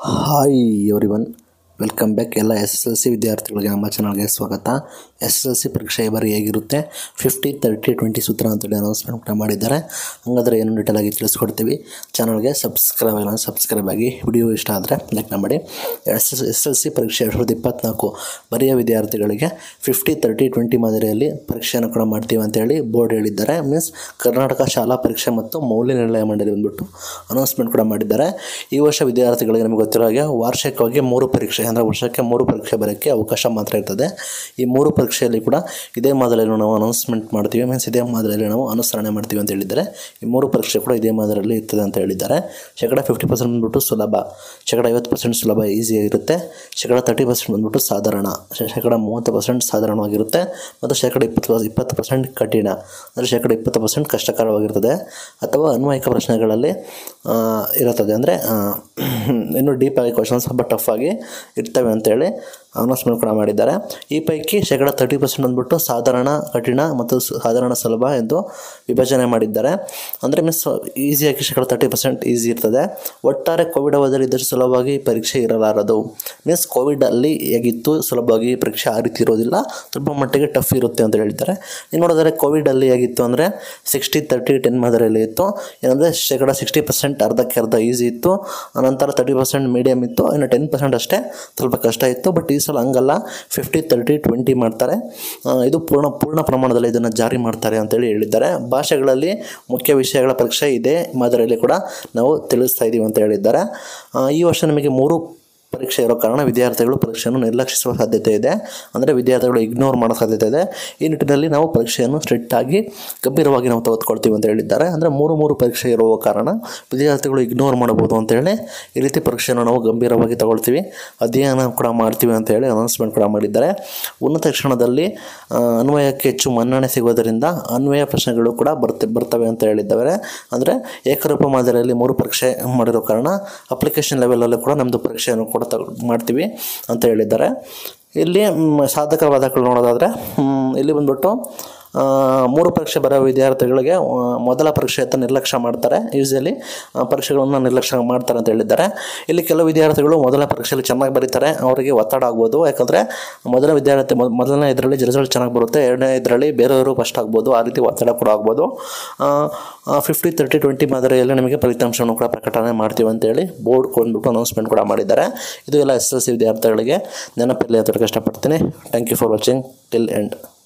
hi everyone welcome back ಎಲ್ಲ S S L C ವಿದ್ಯಾರ್ಥಿಗಳಿಗೆ ನಮ್ಮ ಚಾನಲ್ಗೆ ಸ್ವಾಗತ ಎಸ್ ಎಸ್ ಎಲ್ ಸಿ ಪರೀಕ್ಷೆ ಈ ಬಾರಿ ಹೇಗಿರುತ್ತೆ ಫಿಫ್ಟಿ ತರ್ಟಿ ಟ್ವೆಂಟಿ ಸೂತ್ರ ಅಂತೇಳಿ ಅನೌನ್ಸ್ಮೆಂಟ್ ಕೂಡ ಮಾಡಿದ್ದಾರೆ ಹಾಗಾದರೆ ಏನು ಡೀಟೇಲ್ ಆಗಿ ತಿಳಿಸ್ಕೊಡ್ತೀವಿ ಚಾನಲ್ಗೆ ಸಬ್ಸ್ಕ್ರೈಬ್ ಇಲ್ಲ ಸಬ್ಸ್ಕ್ರೈಬ್ ಆಗಿ ವಿಡಿಯೋ ಇಷ್ಟ ಆದರೆ ಲೈಕ್ ಮಾಡಿ S S S L C ಪರೀಕ್ಷೆ ಎರಡು ಸಾವಿರದ ಇಪ್ಪತ್ತ್ನಾಲ್ಕು ಬರೆಯ ವಿದ್ಯಾರ್ಥಿಗಳಿಗೆ ಫಿಫ್ಟಿ ತರ್ಟಿ ಟ್ವೆಂಟಿ ಮಾದರಿಯಲ್ಲಿ ಪರೀಕ್ಷೆಯನ್ನು ಕೂಡ ಮಾಡ್ತೀವಿ ಅಂತೇಳಿ ಬೋರ್ಡ್ ಹೇಳಿದ್ದಾರೆ ಮೀನ್ಸ್ ಕರ್ನಾಟಕ ಶಾಲಾ ಪರೀಕ್ಷೆ ಮತ್ತು ಮೌಲ್ಯ ನಿರ್ಣಯ ಮಂಡಳಿ ಬಂದ್ಬಿಟ್ಟು ಅನೌನ್ಸ್ಮೆಂಟ್ ಕೂಡ ಮಾಡಿದ್ದಾರೆ ಈ ವರ್ಷ ವಿದ್ಯಾರ್ಥಿಗಳಿಗೆ ನಮಗೆ ಗೊತ್ತಿರೋ ಹಾಗೆ ವಾರ್ಷಿಕವಾಗಿ ಮೂರು ಪರೀಕ್ಷೆ ಅಂದರೆ ವರ್ಷಕ್ಕೆ ಮೂರು ಪರೀಕ್ಷೆ ಬರೋಕ್ಕೆ ಅವಕಾಶ ಮಾತ್ರ ಇರ್ತದೆ ಈ ಮೂರು ಪರೀಕ್ಷೆಯಲ್ಲಿ ಕೂಡ ಇದೇ ಮಾದರಿಯಲ್ಲಿ ನಾವು ಅನೌನ್ಸ್ಮೆಂಟ್ ಮಾಡ್ತೀವಿ ಮೀನ್ಸ್ ಇದೇ ಮಾದರಿಯಲ್ಲಿ ನಾವು ಅನುಸರಣೆ ಮಾಡ್ತೀವಿ ಅಂತ ಹೇಳಿದ್ದಾರೆ ಈ ಮೂರು ಪರೀಕ್ಷೆ ಕೂಡ ಇದೇ ಮಾದರಿಯಲ್ಲಿ ಇರ್ತದೆ ಅಂತ ಹೇಳಿದ್ದಾರೆ ಶೇಕಡ ಫಿಫ್ಟಿ ಪರ್ಸೆಂಟ್ ಬಂದ್ಬಿಟ್ಟು ಸುಲಭ ಶೇಕಡ ಐವತ್ತು ಪರ್ಸೆಂಟ್ ಸುಲಭ ಈಸಿಯಾಗಿರುತ್ತೆ ಶೇಕಡ ತರ್ಟಿ ಪರ್ಸೆಂಟ್ ಬಂದ್ಬಿಟ್ಟು ಸಾಧಾರಣ ಶೇ- ಶೇಕಡ ಮೂವತ್ತು ಪರ್ಸೆಂಟ್ ಸಾಧಾರಣವಾಗಿರುತ್ತೆ ಮತ್ತು ಶೇಕಡ ಇಪ್ಪತ್ತು ಇಪ್ಪತ್ತು ಪರ್ಸೆಂಟ್ ಕಠಿಣ ಅಂದರೆ ಶೇಕಡ ಇಪ್ಪತ್ತು ಪರ್ಸೆಂಟ್ ಕಷ್ಟಕರವಾಗಿರ್ತದೆ ಅಥವಾ ಅನ್ವಯಿಕ ಪ್ರಶ್ನೆಗಳಲ್ಲಿ ಆ, ಇರುತ್ತದೆ ಅಂದರೆ ಇನ್ನೂ ಡೀಪಾಗಿ ಕ್ವಶನ್ಸ್ ಸ್ವಲ್ಪ ಟಫ್ ಆಗಿ ಇರ್ತವೆ ಅಂತೇಳಿ ಅನೌನ್ಸ್ಮೆಂಟ್ ಕೂಡ ಮಾಡಿದ್ದಾರೆ ಈ ಪೈಕಿ ಶೇಕಡ ತರ್ಟಿ ಪರ್ಸೆಂಟ್ ಬಂದ್ಬಿಟ್ಟು ಸಾಧಾರಣ ಕಠಿಣ ಮತ್ತು ಸ- ಸಾಧಾರಣ ಸುಲಭ ಎಂದು ವಿಭಜನೆ ಮಾಡಿದ್ದಾರೆ ಅಂದರೆ ಮೀನ್ಸ್ ಈಸಿಯಾಗಿ ಶೇಕಡ ತರ್ಟಿ ಪರ್ಸೆಂಟ್ ಈಸಿ ಇರ್ತದೆ ಒಟ್ಟಾರೆ ಕೋವಿಡ್ ಅವಧಿಯಲ್ಲಿ ಇದ್ದಷ್ಟು ಸುಲಭವಾಗಿ ಈ ಪರೀಕ್ಷೆ ಇರಲಾರದು ಮೀನ್ಸ್ ಕೋವಿಡಲ್ಲಿ ಹೇಗಿತ್ತು ಸುಲಭವಾಗಿ ಈ ಪರೀಕ್ಷೆ ಆ ರೀತಿ ಇರೋದಿಲ್ಲ ಸ್ವಲ್ಪ ಮಟ್ಟಿಗೆ ಟಫ್ ಇರುತ್ತೆ ಅಂತ ಹೇಳಿದ್ದಾರೆ ನೀವು ನೋಡಿದ್ರೆ ಕೋವಿಡಲ್ಲಿ ಹೇಗಿತ್ತು ಅಂದರೆ ಸಿಕ್ಸ್ಟಿ ತರ್ಟಿ ಟೆನ್ ಮಾದರಿಯಲ್ಲಿ ಇತ್ತು ಏನಂದರೆ ಶೇಕಡ ಸಿಕ್ಸ್ಟಿ ಪರ್ಸೆಂಟ್ ಅರ್ಧಕ್ಕೆ ಅರ್ಧ ಈಸಿ ಇತ್ತು ಅನಂತರ ತರ್ಟಿ ಪರ್ಸೆಂಟ್ ಮೀಡಿಯಮ್ ಇತ್ತು ಇನ್ನು ಟೆನ್ ಪರ್ಸೆಂಟ್ ಅಷ್ಟೇ ಸ್ವಲ್ಪ ಕಷ್ಟ ಇತ್ತು ಬಟ್ ಈ ಸಲ ಹಂಗಲ್ಲ ಫಿಫ್ಟಿ ತರ್ಟಿ ಟ್ವೆಂಟಿ ಮಾಡ್ತಾರೆ ಆ, ಇದು ಪೂರ್ಣ ಪೂರ್ಣ ಪ್ರಮಾಣದಲ್ಲಿ ಇದನ್ನು ಜಾರಿ ಮಾಡ್ತಾರೆ ಅಂತೇಳಿ ಹೇಳಿದ್ದಾರೆ ಭಾಷೆಗಳಲ್ಲಿ ಮುಖ್ಯ ವಿಷಯಗಳ ಪರೀಕ್ಷೆ ಇದೇ ಮಾದರಿಯಲ್ಲಿ ಕೂಡ ನಾವು ತಿಳಿಸ್ತಾ ಇದ್ದೀವಿ ಅಂತ ಹೇಳಿದ್ದಾರೆ ಆ, ಈ ವರ್ಷ ನಮಗೆ ಮೂರು ಪರೀಕ್ಷೆ ಇರೋ ಕಾರಣ ವಿದ್ಯಾರ್ಥಿಗಳು ಪರೀಕ್ಷೆಯನ್ನು ನಿರ್ಲಕ್ಷಿಸುವ ಸಾಧ್ಯತೆ ಇದೆ ಅಂದರೆ ವಿದ್ಯಾರ್ಥಿಗಳು ಇಗ್ನೋರ್ ಮಾಡೋ ಸಾಧ್ಯತೆ ಇದೆ ಈ ನಿಟ್ಟಿನಲ್ಲಿ ನಾವು ಪರೀಕ್ಷೆಯನ್ನು ಸ್ಟ್ರಿಕ್ಟ್ ಆಗಿ ಗಂಭೀರವಾಗಿ ನಾವು ತೆಗೆದುಕೊಳ್ತೀವಿ ಅಂತ ಹೇಳಿದ್ದಾರೆ ಅಂದರೆ ಮೂರು ಮೂರು ಪರೀಕ್ಷೆ ಇರುವ ಕಾರಣ ವಿದ್ಯಾರ್ಥಿಗಳು ಇಗ್ನೋರ್ ಮಾಡಬಹುದು ಅಂತೇಳಿ ಈ ರೀತಿ ಪರೀಕ್ಷೆಯನ್ನು ನಾವು ಗಂಭೀರವಾಗಿ ತಗೊಳ್ತೀವಿ ಅಧ್ಯಯನ ಕೂಡ ಮಾಡ್ತೀವಿ ಅಂತ ಹೇಳಿ ಅನೌನ್ಸ್ಮೆಂಟ್ ಕೂಡ ಮಾಡಿದ್ದಾರೆ ಉನ್ನತ ಶಿಕ್ಷಣದಲ್ಲಿ ಆ, ಅನ್ವಯಕ್ಕೆ ಹೆಚ್ಚು ಮನ್ನಣೆ ಸಿಗೋದರಿಂದ ಅನ್ವಯ ಪ್ರಶ್ನೆಗಳು ಕೂಡ ಬರ್ತೆ ಬರ್ತವೆ ಅಂತ ಹೇಳಿದ್ದಾರೆ ಅಂದರೆ ಏಕರೂಪ ಮಾದರಿಯಲ್ಲಿ ಮೂರು ಪರೀಕ್ಷೆ ಮಾಡಿರೋ ಕಾರಣ ಅಪ್ಲಿಕೇಶನ್ ಲೆವೆಲಲ್ಲೂ ಕೂಡ ನಮ್ಮದು ಪರೀಕ್ಷೆಯನ್ನು ಕೂಡ ತಗೊ ಮಾಡ್ತೀವಿ ಅಂತ ಹೇಳಿದ್ದಾರೆ ಇಲ್ಲಿ ಮ್, ಸಾಧಕ ಬಾಧಕಗಳು ನೋಡೋದಾದರೆ ಮ್, ಇಲ್ಲಿ ಬಂದ್ಬಿಟ್ಟು ಆ, ಮೂರು ಪರೀಕ್ಷೆ ಬರೋ ವಿದ್ಯಾರ್ಥಿಗಳಿಗೆ ಆ, ಮೊದಲ ಪರೀಕ್ಷೆ ಅಂತ ನಿರ್ಲಕ್ಷ್ಯ ಮಾಡ್ತಾರೆ ಯೂಶಲಿ ಪರೀಕ್ಷೆಗಳನ್ನು ನಿರ್ಲಕ್ಷ್ಯ ಮಾಡ್ತಾರೆ ಅಂತ ಹೇಳಿದ್ದಾರೆ ಇಲ್ಲಿ ಕೆಲವು ವಿದ್ಯಾರ್ಥಿಗಳು ಮೊದಲ ಪರೀಕ್ಷೆಯಲ್ಲಿ ಚೆನ್ನಾಗಿ ಬರೀತಾರೆ ಅವರಿಗೆ ಒತ್ತಡ ಆಗ್ಬೋದು ಯಾಕಂದರೆ ಮೊದಲ ವಿದ್ಯಾರ್ಥಿ ಮೊದ್- ಮೊದಲನೇ ಇದರಲ್ಲಿ ರಿಸಲ್ಟ್ ಚೆನ್ನಾಗಿ ಬರುತ್ತೆ ಎರಡನೇ ಇದರಲ್ಲಿ ಬೇರೆಯವರು ಫಸ್ಟ್ ಆಗ್ಬೋದು ಆ ರೀತಿ ಒತ್ತಡ ಕೂಡ ಆಗ್ಬೋದು ಫಿಫ್ಟಿ ತರ್ಟಿ ಟ್ವೆಂಟಿ ಮಾದರಿಯಲ್ಲಿ ನಮಗೆ ಫಲಿತಾಂಶವನ್ನು ಕೂಡ ಪ್ರಕಟಣೆ ಮಾಡ್ತೀವಿ ಅಂತೇಳಿ ಬೋರ್ಡ್ ಕೊಂಡ್ಬಿಟ್ಟು ಅನೌನ್ಸ್ಮೆಂಟ್ ಕೂಡ ಮಾಡಿದ್ದಾರೆ ಇದು ಎಲ್ಲ ಎಸ್ ಎಲ್ ಸಿ ವಿದ್ಯಾರ್ಥಿಗಳಿಗೆ ನೆನಪಿರಲಿ ಅಂತ ಹೇಳಕ್ಕೆ ಇಷ್ಟಪಡ್ತೀನಿ thank you for watching till end